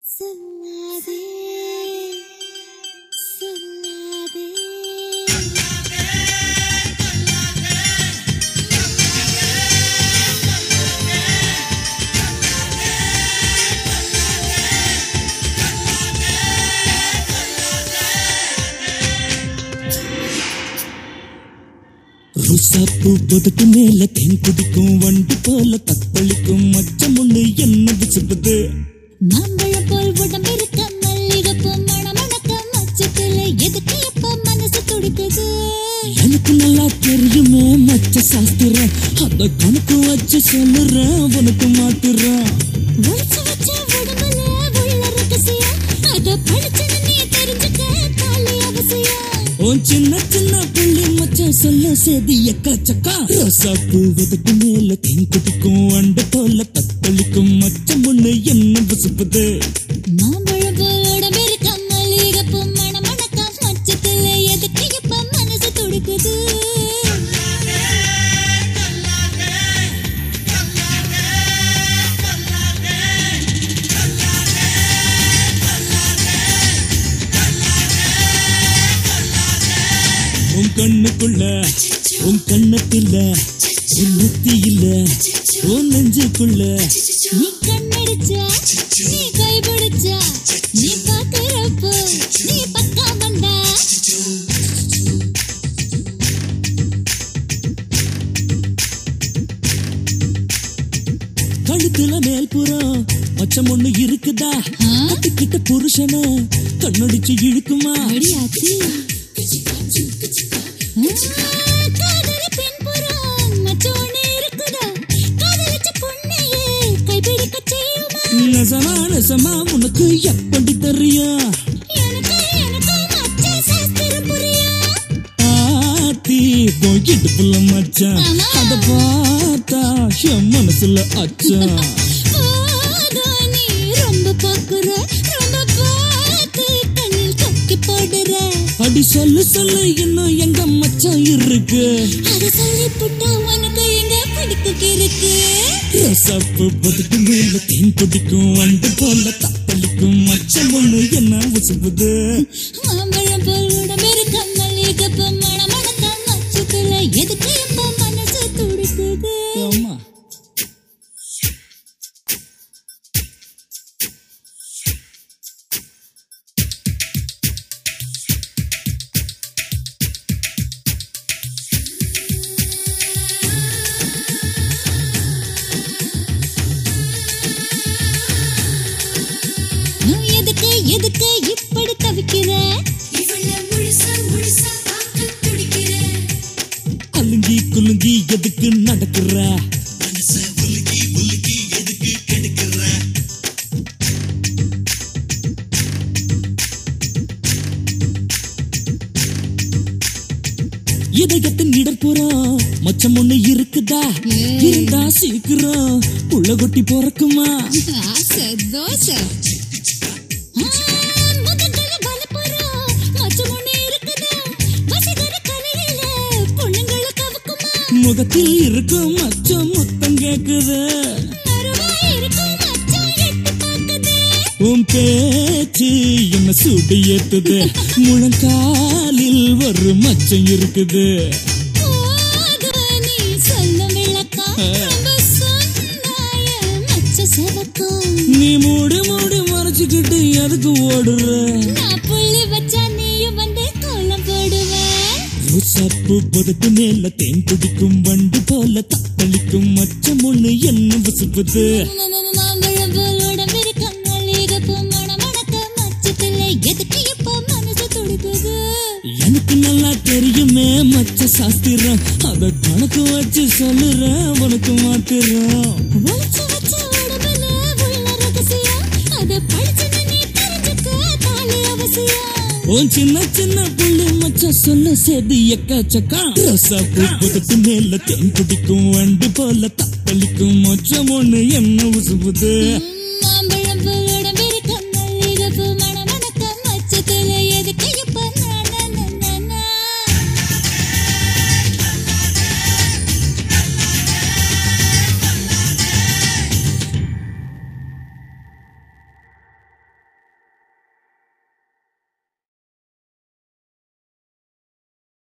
சொல்லாதே சொல்லாதே ருசாப்பூ பொதுக்கு மேல தேன் குடிக்கும் வண்டு போல தத்தளிக்கும் மச்சம் ஒண்ணு என்ன விசுப்புது மாம்பழம் போல் உடம்பிருக்க மல்லிகைப்பூ மணமணக்க மச்சத்துல எதுக்கு எப்ப மனசு துடிக்குது எனக்கு நல்லா தெரியுமே மச்ச சாஸ்திரம் அத கணக்கு வச்சு சொல்லுறேன் உனக்கு மாத்துறேன் ஒளிச்சு வச்ச உடம்புல உள்ள ரகசியம் அத படிச்சு நீ தெரிஞ்சுக்க தாலி அவசியம் உன் சின்ன சின்ன புள்ளி மச்சம் சொல்ல சேதி எக்கச்சக்கா ரோசாப்பூ பொதுக்கு மேல தேன் குடிக்கும் வண்டு போல தத்தளிக்கும் மச்சம் ஒண்ணு என்ன விசுப்புது மாம்பழம் போல் உடம்பிருக்க மல்லிகைப்பூ மணமணக்க மச்சத்துல எதுக்கு எப்ப மனசு துடிக்குது உன் கண்ணுக்குள்ள உன் கண்ணத்துல உன் நெத்தியில உன் நெஞ்சுக்குள்ள நீ கண்ணடிச்சா நீ கைபிடிச்சா நீ பாக்குறப்போ நீ பக்கா வந்தா கழுத்துல மேல் புறம் மச்சம் ஒண்ணு இருக்குதா கட்டிக்கிட்ட புருஷன கண்ணடிச்சு இழுக்குமா அடியாச்சி காதலி பின்புறம் மச்சம் ஒண்ணு இருக்குதா காதலிச்ச பொண்ணையே கைபிடிக்க செய்யுமா நெசமா நெசமா உனக்கு எப்படி தெரியும் எனக்கு எனக்கு மச்ச சாஸ்திரம் புரியும் ஆத்தி உன் இடுப்புல மச்சான் ஆமா. அத பார்த்தா என் மனசுல அச்சான் போதும் நீ ரொம்ப பாக்குற ரொம்ப பார்த்து கண்ணில் கொக்கி போடுற அடி சொல்லு சொல்லு இன்னும் எங்க மச்சான் இருக்கு அத சொல்லி புட்டா உனக்கு எங்க பிடிக்க இருக்கு ரசப்பு பதுக்கு மேல தேன் குடிக்கும் வண்டு போல தத்தளிக்கும் மச்சம் ஒண்ணு என்ன உசுப்புது மாம்பழம் போல் உடம்பிருக்க மல்லிகைப்பூ மணமணக்க மச்சத்துல எதுக்கு எப்ப மனசு துடிக்குது ஆமா நீ எதுக்கு எதுக்கு இப்படி தவிக்கிற அலுங்கி குலுங்கி எதுக்கு நடக்கிற இதயத்தின் இடப்புறம் மச்சம் ஒண்ணு இருக்குதா ஏய். இருந்தா சீக்கிரம் புள்ள கொட்டி பிறக்குமா ஆசை தோசை ஆ, முதுகுல வலப்புறம் மச்சம் ஒண்ணு இருக்குதா? வசீகர கலையில பொண்ணுங்கள கவுக்குமா? முகத்தில் இருக்கும் மச்சம் முத்தம் கேக்குது நறுவா இருக்கும் மச்சம் எட்டி பாக்குது. உன் பேச்சு என்ன சூடு ஏத்துது முழங்காலில் ஒரு மச்சம் இருக்குது போதும் நீ சொல்லும் விளக்கம். ரொம்ப சொன்னாய மச்ச செவக்கும். நீ மூடி மூடி மறைச்சுக்கிட்டு எதுக்கு ஓடுற நான் புள்ளி வச்சா நீயும் வந்து கோலம் போடுவ. ரோசாப்பூ புதத்து மேல தேன் குடிக்கும் வண்டு போல தத்தளிக்கும் மச்சம் ஒண்ணு என்ன விசுப்புது மாம்பழம் போல் உடம்பிருக்க மல்லிகைப்பூ மணமணக்க மச்சத்துல எதுக்கு இப்ப மனசு துடிக்குது எனக்கு நல்லா தெரியுமே மச்ச சாஸ்திரம் அத கணக்கு வச்சு சொல்லுறேன் உனக்கு மாத்துறேன் ஒளிச்சு வச்ச உடம்புல உள்ள ரகசியம் அத படிச்சு நீ தெரிஞ்சுக்க தாலி அவசியம் உன் சின்ன சின்ன புள்ளி மச்சம் சொல்ல சேதி எக்கச்சக்கா ரோசாப்பூ புதத்து மேல தேன் குடிக்கும் வண்டு போல தத்தளிக்கும் மச்சம் ஒண்ணு என்ன உசுப்புது